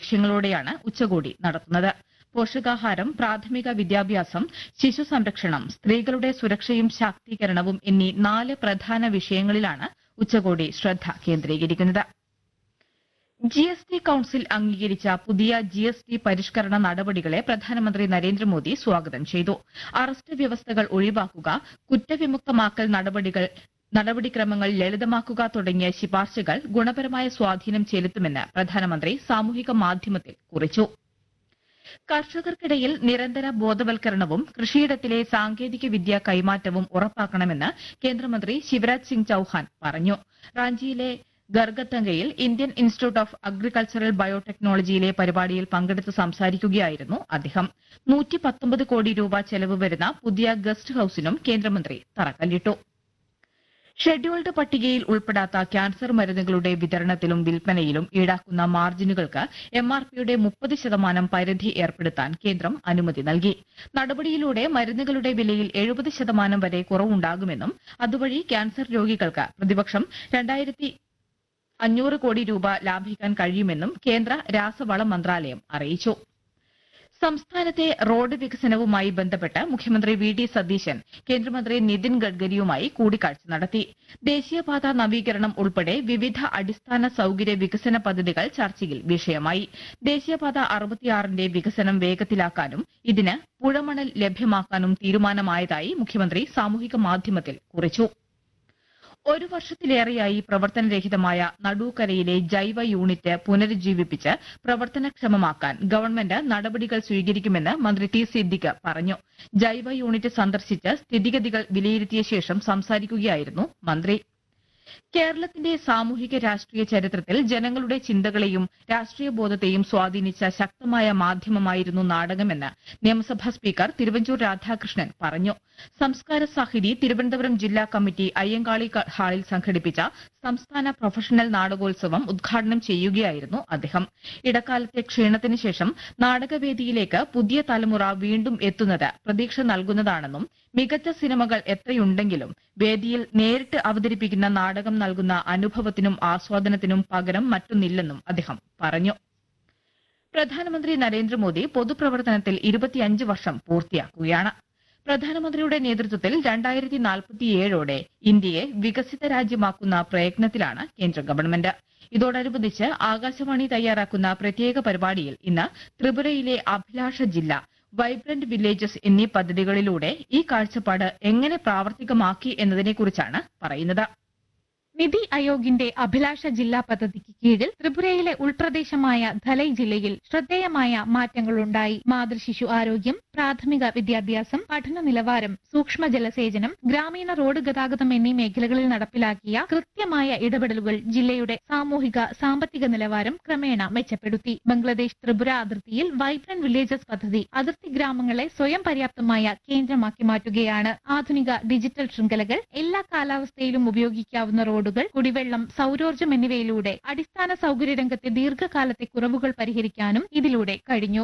ലക്ഷ്യങ്ങളോടെയാണ് ഉച്ചകോടി നടത്തുന്നത് പോഷകാഹാരം പ്രാഥമിക വിദ്യാഭ്യാസം ശിശു സംരക്ഷണം സ്ത്രീകളുടെ സുരക്ഷയും ശാക്തീകരണവും എന്നീ നാല് പ്രധാന വിഷയങ്ങളിലാണ് ഉച്ചകോടി ശ്രദ്ധ കേന്ദ്രീകരിക്കുന്നത് ജി എസ് ടി കൌൺസിൽ അംഗീകരിച്ച പുതിയ ജി എസ് ടി പരിഷ്കരണ നടപടികളെ പ്രധാനമന്ത്രി നരേന്ദ്രമോദി സ്വാഗതം ചെയ്തു അറസ്റ്റ് വ്യവസ്ഥകൾ ഒഴിവാക്കുക കുറ്റവിമുക്തമാക്കൽ നടപടികൾ നടപടിക്രമങ്ങൾ ലളിതമാക്കുക തുടങ്ങിയ ശുപാർശകൾ ഗുണപരമായ സ്വാധീനം ചെലുത്തുമെന്ന് പ്രധാനമന്ത്രി സാമൂഹിക മാധ്യമത്തിൽ കുറിച്ചു കർഷകർക്കിടയിൽ നിരന്തര ബോധവൽക്കരണവും കൃഷിയിടത്തിലെ സാങ്കേതിക വിദ്യ കൈമാറ്റവും ഉറപ്പാക്കണമെന്ന് കേന്ദ്രമന്ത്രി ശിവരാജ് സിംഗ് ചൌഹാൻ പറഞ്ഞു റാഞ്ചിയിലെ ഗർഗത്തങ്കയിൽ ഇന്ത്യൻ ഇൻസ്റ്റിറ്റ്യൂട്ട് ഓഫ് അഗ്രികൾച്ചറൽ ബയോടെക്നോളജിയിലെ പരിപാടിയിൽ പങ്കെടുത്ത് സംസാരിക്കുകയായിരുന്നു അദ്ദേഹം നൂറ്റി പത്തൊമ്പത് കോടി രൂപ ചെലവ് വരുന്ന പുതിയ ഗസ്റ്റ് ഹൌസിനും കേന്ദ്രമന്ത്രി തറക്കല്ലിട്ടു ഷെഡ്യൂൾഡ് പട്ടികയിൽ ഉൾപ്പെടാത്ത ക്യാൻസർ മരുന്നുകളുടെ വിതരണത്തിലും വിൽപ്പനയിലും ഈടാക്കുന്ന മാർജിനുകൾക്ക് എം ആർ പിയുടെ മുപ്പത് ശതമാനം പരിധി ഏർപ്പെടുത്താൻ കേന്ദ്രം അനുമതി നൽകി നടപടിയിലൂടെ മരുന്നുകളുടെ വിലയിൽ എഴുപത് ശതമാനം വരെ കുറവുണ്ടാകുമെന്നും അതുവഴി ക്യാൻസർ രോഗികൾക്ക് പ്രതിവർഷം രണ്ടായിരത്തി അഞ്ഞൂറ് കോടി രൂപ ലാഭിക്കാൻ കഴിയുമെന്നും കേന്ദ്ര രാസവള മന്ത്രാലയം അറിയിച്ചു സംസ്ഥാനത്തെ റോഡ് വികസനവുമായി ബന്ധപ്പെട്ട് മുഖ്യമന്ത്രി വി ഡി സതീശൻ കേന്ദ്രമന്ത്രി നിതിൻ ഗഡ്കരിയുമായി കൂടിക്കാഴ്ച നടത്തി ദേശീയപാത നവീകരണം ഉൾപ്പെടെ വിവിധ അടിസ്ഥാന സൌകര്യ വികസന പദ്ധതികൾ ചർച്ചയിൽ വിഷയമായി ദേശീയപാത അറുപത്തിയാറിന്റെ വികസനം വേഗത്തിലാക്കാനും ഇതിന് പുഴമണൽ ലഭ്യമാക്കാനും തീരുമാനമായതായി മുഖ്യമന്ത്രി സാമൂഹിക മാധ്യമത്തിൽ കുറിച്ചു ഒരു വർഷത്തിലേറെയായി പ്രവർത്തനരഹിതമായ നടൂക്കരയിലെ ജൈവ യൂണിറ്റ് പുനരുജ്ജീവിപ്പിച്ച് പ്രവർത്തനക്ഷമമാക്കാൻ ഗവൺമെന്റ് നടപടികൾ സ്വീകരിക്കുമെന്ന് മന്ത്രി ടി സിദ്ദിഖ് പറഞ്ഞു ജൈവ യൂണിറ്റ് സന്ദർശിച്ച് സ്ഥിതിഗതികൾ വിലയിരുത്തിയ ശേഷം സംസാരിക്കുകയായിരുന്നു മന്ത്രി കേരളത്തിന്റെ സാമൂഹിക രാഷ്ട്രീയ ചരിത്രത്തിൽ ജനങ്ങളുടെ ചിന്തകളെയും രാഷ്ട്രീയ ബോധത്തെയും സ്വാധീനിച്ച ശക്തമായ മാധ്യമമായിരുന്നു നാടകമെന്ന് നിയമസഭാ സ്പീക്കർ തിരുവഞ്ചൂർ രാധാകൃഷ്ണൻ പറഞ്ഞു സംസ്കാര സാഹിതി തിരുവനന്തപുരം ജില്ലാ കമ്മിറ്റി അയ്യങ്കാളി ക- ഹാളിൽ സംഘടിപ്പിച്ച സംസ്ഥാന പ്രൊഫഷണൽ നാടകോത്സവം ഉദ്ഘാടനം ചെയ്യുകയായിരുന്നു അദ്ദേഹം ഇടക്കാലത്തെ ക്ഷീണത്തിന് ശേഷം നാടകവേദിയിലേക്ക് പുതിയ തലമുറ വീണ്ടും എത്തുന്നത് പ്രതീക്ഷ നൽകുന്നതാണെന്നും മികച്ച സിനിമകൾ എത്രയുണ്ടെങ്കിലും വേദിയിൽ നേരിട്ട് അവതരിപ്പിക്കുന്ന നാടകം നൽകുന്ന അനുഭവത്തിനും ആസ്വാദനത്തിനും പകരം മറ്റൊന്നില്ലെന്നും അദ്ദേഹം പറഞ്ഞു പ്രധാനമന്ത്രി നരേന്ദ്രമോദി പൊതുപ്രവർത്തനത്തിൽ ഇരുപത്തിയഞ്ച് വർഷം പൂർത്തിയാക്കുകയാണ് പ്രധാനമന്ത്രിയുടെ നേതൃത്വത്തിൽ രണ്ടായിരത്തി നാൽപ്പത്തിയേഴോടെ ഇന്ത്യയെ വികസിത രാജ്യമാക്കുന്ന പ്രയത്നത്തിലാണ് കേന്ദ്ര ഗവൺമെന്റ് ഇതോടനുബന്ധിച്ച് ആകാശവാണി തയ്യാറാക്കുന്ന പ്രത്യേക പരിപാടിയിൽ ഇന്ന് ത്രിപുരയിലെ അഭിലാഷ ജില്ല വൈബ്രന്റ് വില്ലേജസ് എന്നീ പദ്ധതികളിലൂടെ ഈ കാഴ്ചപ്പാട് എങ്ങനെ പ്രാവർത്തികമാക്കി എന്നതിനെക്കുറിച്ചാണ് പറയുന്നത് നിതി ആയോഗിന്റെ അഭിലാഷ ജില്ലാ പദ്ധതിക്ക് കീഴിൽ ത്രിപുരയിലെ ഉൾപ്രദേശമായ ധലൈ ജില്ലയിൽ ശ്രദ്ധേയമായ മാറ്റങ്ങളുണ്ടായി മാതൃശിശു ആരോഗ്യം പ്രാഥമിക വിദ്യാഭ്യാസം പഠന നിലവാരം സൂക്ഷ്മ ജലസേചനം ഗ്രാമീണ റോഡ് ഗതാഗതം എന്നീ മേഖലകളിൽ നടപ്പിലാക്കിയ കൃത്യമായ ഇടപെടലുകൾ ജില്ലയുടെ സാമൂഹിക സാമ്പത്തിക നിലവാരം ക്രമേണ മെച്ചപ്പെടുത്തി ബംഗ്ലാദേശ് ത്രിപുര അതിർത്തിയിൽ വൈബ്രന്റ് വില്ലേജസ് പദ്ധതി അതിർത്തി ഗ്രാമങ്ങളെ സ്വയം പര്യാപ്തമായ കേന്ദ്രമാക്കി മാറ്റുകയാണ് ആധുനിക ഡിജിറ്റൽ ശൃംഖലകൾ എല്ലാ കാലാവസ്ഥയിലും ഉപയോഗിക്കാവുന്ന റോഡുകൾ കുടിവെള്ളം സൗരോർജ്ജം എന്നിവയിലൂടെ അടിസ്ഥാന സൗകര്യ രംഗത്തെ ദീർഘകാലത്തെ കുറവുകൾ പരിഹരിക്കാനും ഇതിലൂടെ കഴിഞ്ഞു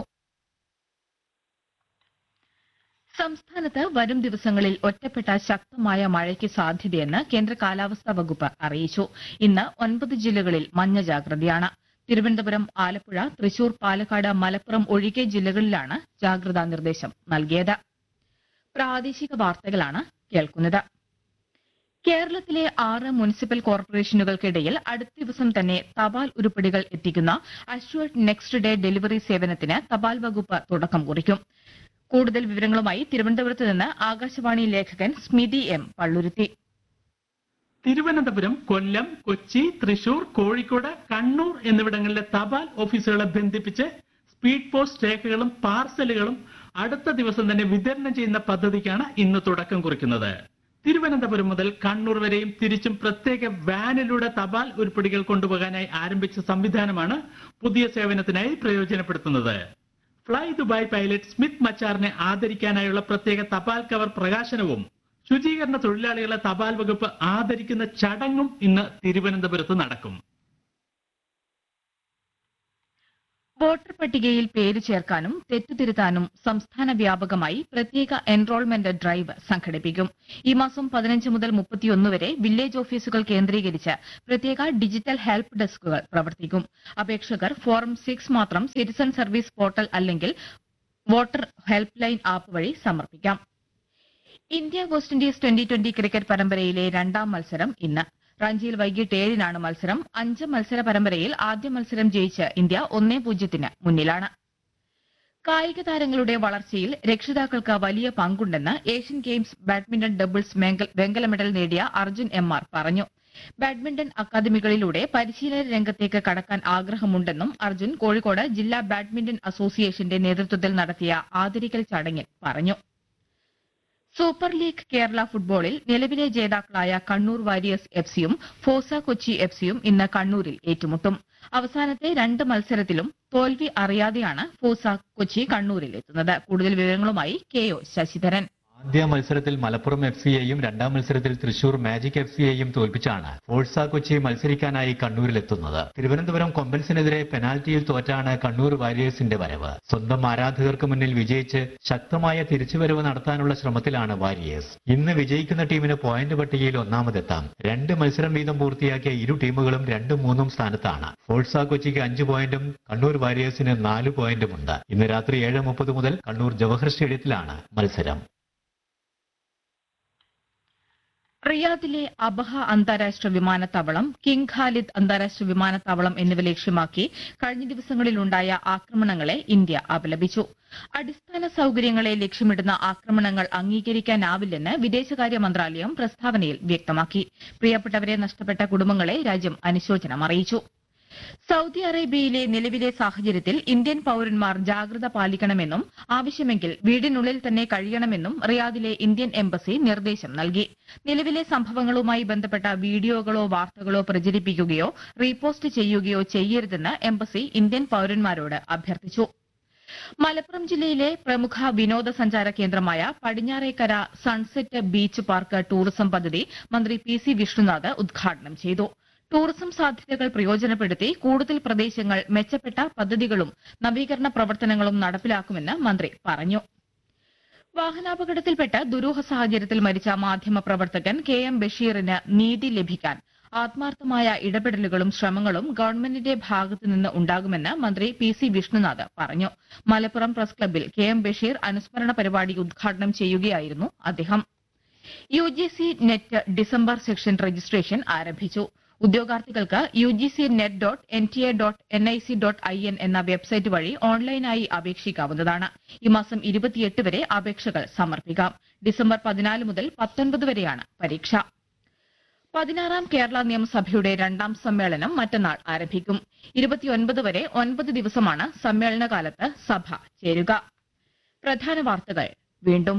സംസ്ഥാനത്ത് വരും ദിവസങ്ങളിൽ ഒറ്റപ്പെട്ട ശക്തമായ മഴയ്ക്ക് സാധ്യതയെന്ന് കേന്ദ്ര കാലാവസ്ഥാ വകുപ്പ് അറിയിച്ചു ഇന്ന് ഒൻപത് ജില്ലകളിൽ മഞ്ഞ ജാഗ്രതയാണ് തിരുവനന്തപുരം ആലപ്പുഴ തൃശൂർ പാലക്കാട് മലപ്പുറം ഒഴികെ ജില്ലകളിലാണ് ജാഗ്രതാ നിർദ്ദേശം നൽകിയത് പ്രാദേശിക വാർത്തകളാണ് കേൾക്കുന്നത് കേരളത്തിലെ ആറ് മുനിസിപ്പൽ കോർപ്പറേഷനുകൾക്കിടയിൽ അടുത്ത ദിവസം തന്നെ തപാൽ ഉരുപ്പടികൾ എത്തിക്കുന്ന അഷ്വർഡ് നെക്സ്റ്റ് ഡേ ഡെലിവറി സേവനത്തിന് തപാൽ വകുപ്പ് തുടക്കം കുറിക്കും കൂടുതൽ വിവരങ്ങളുമായി തിരുവനന്തപുരത്ത് നിന്ന് ആകാശവാണി ലേഖകൻ സ്മിതി എം പള്ളുരുത്തി തിരുവനന്തപുരം കൊല്ലം കൊച്ചി തൃശൂർ കോഴിക്കോട് കണ്ണൂർ എന്നിവിടങ്ങളിലെ തപാൽ ഓഫീസുകളെ ബന്ധിപ്പിച്ച് സ്പീഡ് പോസ്റ്റ് രേഖകളും പാർസലുകളും അടുത്ത ദിവസം തന്നെ വിതരണം ചെയ്യുന്ന പദ്ധതിക്കാണ് ഇന്ന് തുടക്കം കുറിക്കുന്നത് തിരുവനന്തപുരം മുതൽ കണ്ണൂർ വരെയും തിരിച്ചും പ്രത്യേക വാനിലൂടെ തപാൽ ഉരുപ്പടികൾ കൊണ്ടുപോകാനായി ആരംഭിച്ച സംവിധാനമാണ് പുതിയ സേവനത്തിനായി പ്രയോജനപ്പെടുത്തുന്നത് ഫ്ലൈ ദുബായ് പൈലറ്റ് സ്മിത്ത് മച്ചാറിനെ ആദരിക്കാനായുള്ള പ്രത്യേക തപാൽ കവർ പ്രകാശനവും ശുചീകരണ തൊഴിലാളികളെ തപാൽ വകുപ്പ് ആദരിക്കുന്ന ചടങ്ങും ഇന്ന് തിരുവനന്തപുരത്ത് നടക്കും വോട്ടർ പട്ടികയിൽ പേര് ചേർക്കാനും തെറ്റുതിരുത്താനും സംസ്ഥാന വ്യാപകമായി പ്രത്യേക എൻറോൾമെന്റ് ഡ്രൈവ് സംഘടിപ്പിക്കും ഈ മാസം പതിനഞ്ച് മുതൽ മുപ്പത്തിയൊന്ന് വരെ വില്ലേജ് ഓഫീസുകൾ കേന്ദ്രീകരിച്ച് പ്രത്യേക ഡിജിറ്റൽ ഹെൽപ്പ് ഡെസ്കുകൾ പ്രവർത്തിക്കും അപേക്ഷകർ ഫോറം സിക്സ് മാത്രം സിറ്റിസൺ സർവീസ് പോർട്ടൽ അല്ലെങ്കിൽ വോട്ടർ ഹെൽപ്പ് ലൈൻ ആപ്പ് വഴി സമർപ്പിക്കാം India West Indies twenty twenty cricket പരമ്പരയിലെ രണ്ടാം മത്സരം ഇന്ന് റാഞ്ചിയിൽ വൈകിട്ട് ഏഴിനാണ് മത്സരം അഞ്ച് മത്സര പരമ്പരയിൽ ആദ്യ മത്സരം ജയിച്ച് ഇന്ത്യ ഒന്നേ പൂജ്യത്തിന് മുന്നിലാണ് കായിക താരങ്ങളുടെ വളർച്ചയിൽ രക്ഷിതാക്കൾക്ക് വലിയ പങ്കുണ്ടെന്ന് ഏഷ്യൻ ഗെയിംസ് ബാഡ്മിന്റൺ ഡബിൾസ് മെങ്ക- വെങ്കല മെഡൽ നേടിയ അർജുൻ എം ആർ പറഞ്ഞു ബാഡ്മിന്റൺ അക്കാദമികളിലൂടെ പരിശീലന രംഗത്തേക്ക് കടക്കാൻ ആഗ്രഹമുണ്ടെന്നും അർജുൻ കോഴിക്കോട് ജില്ലാ ബാഡ്മിന്റൺ അസോസിയേഷന്റെ നേതൃത്വത്തിൽ നടത്തിയ ആദരിക്കൽ ചടങ്ങിൽ പറഞ്ഞു സൂപ്പർ ലീഗ് കേരള ഫുട്ബോളിൽ നിലവിലെ ജേതാക്കളായ കണ്ണൂർ വാരിയേഴ്സ് എഫ് സിയും ഫോസ കൊച്ചി എഫ് സിയും ഇന്ന് കണ്ണൂരിൽ ഏറ്റുമുട്ടും അവസാനത്തെ രണ്ട് മത്സരത്തിലും തോൽവി അറിയാതെയാണ് ഫോസ കൊച്ചി കണ്ണൂരിൽ എത്തുന്നത് കൂടുതൽ വിവരങ്ങളുമായി കെ ഒ ശശിധരൻ ആദ്യ മത്സരത്തിൽ മലപ്പുറം എഫ് സിയെയും രണ്ടാം മത്സരത്തിൽ തൃശൂർ മാജിക് എഫ് സിയെയും തോൽപ്പിച്ചാണ് ഫോഴ്സ കൊച്ചി മത്സരിക്കാനായി കണ്ണൂരിലെത്തുന്നത് തിരുവനന്തപുരം കൊമ്പൻസിനെതിരെ പെനാൽറ്റിയിൽ തോറ്റാണ് കണ്ണൂർ വാരിയേഴ്സിന്റെ വരവ് സ്വന്തം ആരാധകർക്ക് മുന്നിൽ വിജയിച്ച് ശക്തമായ തിരിച്ചുവരവ് നടത്താനുള്ള ശ്രമത്തിലാണ് വാരിയേഴ്സ് ഇന്ന് വിജയിക്കുന്ന ടീമിന് പോയിന്റ് പട്ടികയിൽ ഒന്നാമതെത്താം രണ്ട് മത്സരം വീതം പൂർത്തിയാക്കിയ ഇരു ടീമുകളും രണ്ടും മൂന്നും സ്ഥാനത്താണ് ഫോഴ്സ കൊച്ചിക്ക് അഞ്ച് പോയിന്റും കണ്ണൂർ വാരിയേഴ്സിന് നാല് പോയിന്റുമുണ്ട് ഇന്ന് രാത്രി ഏഴ് മുപ്പത് മുതൽ കണ്ണൂർ ജവഹർ സ്റ്റേഡിയത്തിലാണ് മത്സരം റിയാദിലെ അബഹ അന്താരാഷ്ട്ര വിമാനത്താവളം കിങ് ഖാലിദ് അന്താരാഷ്ട്ര വിമാനത്താവളം എന്നിവ ലക്ഷ്യമാക്കി കഴിഞ്ഞ ദിവസങ്ങളിലുണ്ടായ ആക്രമണങ്ങളെ ഇന്ത്യ അപലപിച്ചു അടിസ്ഥാന സൌകര്യങ്ങളെ ലക്ഷ്യമിടുന്ന ആക്രമണങ്ങൾ അംഗീകരിക്കാനാവില്ലെന്ന് വിദേശകാര്യ മന്ത്രാലയം പ്രസ്താവനയിൽ വ്യക്തമാക്കി പ്രിയപ്പെട്ടവരെ നഷ്ടപ്പെട്ട കുടുംബങ്ങളെ രാജ്യം അനുശോചനം അറിയിച്ചു സൌദി അറേബ്യയിലെ നിലവിലെ സാഹചര്യത്തിൽ ഇന്ത്യൻ പൌരന്മാർ ജാഗ്രത പാലിക്കണമെന്നും ആവശ്യമെങ്കിൽ വീടിനുള്ളിൽ തന്നെ കഴിയണമെന്നും റിയാദിലെ ഇന്ത്യൻ എംബസി നിർദ്ദേശം നൽകി നിലവിലെ സംഭവങ്ങളുമായി ബന്ധപ്പെട്ട വീഡിയോകളോ വാർത്തകളോ പ്രചരിപ്പിക്കുകയോ റീപോസ്റ്റ് ചെയ്യുകയോ ചെയ്യരുതെന്ന് എംബസി ഇന്ത്യൻ പൌരന്മാരോട് അഭ്യർത്ഥിച്ചു മലപ്പുറം ജില്ലയിലെ പ്രമുഖ വിനോദസഞ്ചാര കേന്ദ്രമായ Padinjarekkara sunset beach park tourism പദ്ധതി മന്ത്രി പി സി വിഷ്ണുനാഥ് ഉദ്ഘാടനം ചെയ്തു ടൂറിസം സാധ്യതകൾ പ്രയോജനപ്പെടുത്തി കൂടുതൽ പ്രദേശങ്ങൾ മെച്ചപ്പെട്ട പദ്ധതികളും നവീകരണ പ്രവർത്തനങ്ങളും നടപ്പിലാക്കുമെന്ന് മന്ത്രി പറഞ്ഞു വാഹനാപകടത്തിൽപ്പെട്ട് ദുരൂഹ സാഹചര്യത്തിൽ മരിച്ച മാധ്യമപ്രവർത്തകൻ കെ എം ബഷീറിന് നീതി ലഭിക്കാൻ ആത്മാർത്ഥമായ ഇടപെടലുകളും ശ്രമങ്ങളും ഗവൺമെന്റിന്റെ ഭാഗത്തുനിന്ന് ഉണ്ടാകുമെന്ന് മന്ത്രി പി സി വിഷ്ണുനാഥ് പറഞ്ഞു മലപ്പുറം പ്രസ് ക്ലബ്ബിൽ കെ എം ബഷീർ അനുസ്മരണ പരിപാടി ഉദ്ഘാടനം ചെയ്യുകയായിരുന്നു അദ്ദേഹം U G C net December section registration ആരംഭിച്ചു ഉദ്യോഗാർത്ഥികൾക്ക് U G C net dot N T A dot N I C dot I N എന്ന വെബ്സൈറ്റ് വഴി ഓൺലൈനായി അപേക്ഷിക്കാവുന്നതാണ് ഈ മാസം ഇരുപത്തിയെട്ട് വരെ അപേക്ഷകൾ സമർപ്പിക്കാം ഡിസംബർ പതിനാല് മുതൽ പത്തൊൻപത് വരെയാണ് പരീക്ഷ പതിനാറാം കേരള നിയമസഭയുടെ രണ്ടാം സമ്മേളനം മറ്റന്നാൾ ആരംഭിക്കും ഇരുപത്തിയൊൻപത് വരെ ഒൻപത് ദിവസമാണ് സമ്മേളനകാലത്ത് സഭ ചേരുക പ്രധാന വാർത്തകൾ വീണ്ടും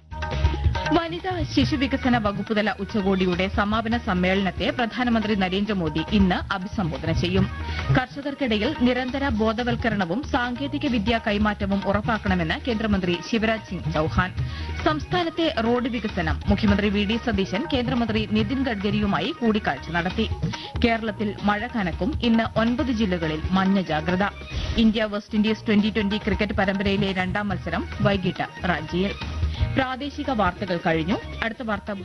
വനിതാ ശിശുവികസന വകുപ്പുതല ഉച്ചകോടിയുടെ സമാപന സമ്മേളനത്തെ പ്രധാനമന്ത്രി നരേന്ദ്രമോദി ഇന്ന് അഭിസംബോധന ചെയ്യും കർഷകർക്കിടയിൽ നിരന്തര ബോധവൽക്കരണവും സാങ്കേതിക വിദ്യാ കൈമാറ്റവും ഉറപ്പാക്കണമെന്ന് കേന്ദ്രമന്ത്രി ശിവരാജ് സിംഗ് ചൌഹാൻ സംസ്ഥാനത്തെ റോഡ് വികസനം മുഖ്യമന്ത്രി വി ഡി സതീശൻ കേന്ദ്രമന്ത്രി നിതിൻ ഗഡ്കരിയുമായി കൂടിക്കാഴ്ച നടത്തി കേരളത്തിൽ മഴ കനക്കും ഇന്ന് ഒൻപത് ജില്ലകളിൽ മഞ്ഞ ജാഗ്രത India West Indies twenty twenty cricket പരമ്പരയിലെ രണ്ടാം മത്സരം വൈകിട്ട് റാഞ്ചിയിൽ പ്രാദേശിക വാർത്തകൾ കഴിഞ്ഞു അടുത്ത വാർത്ത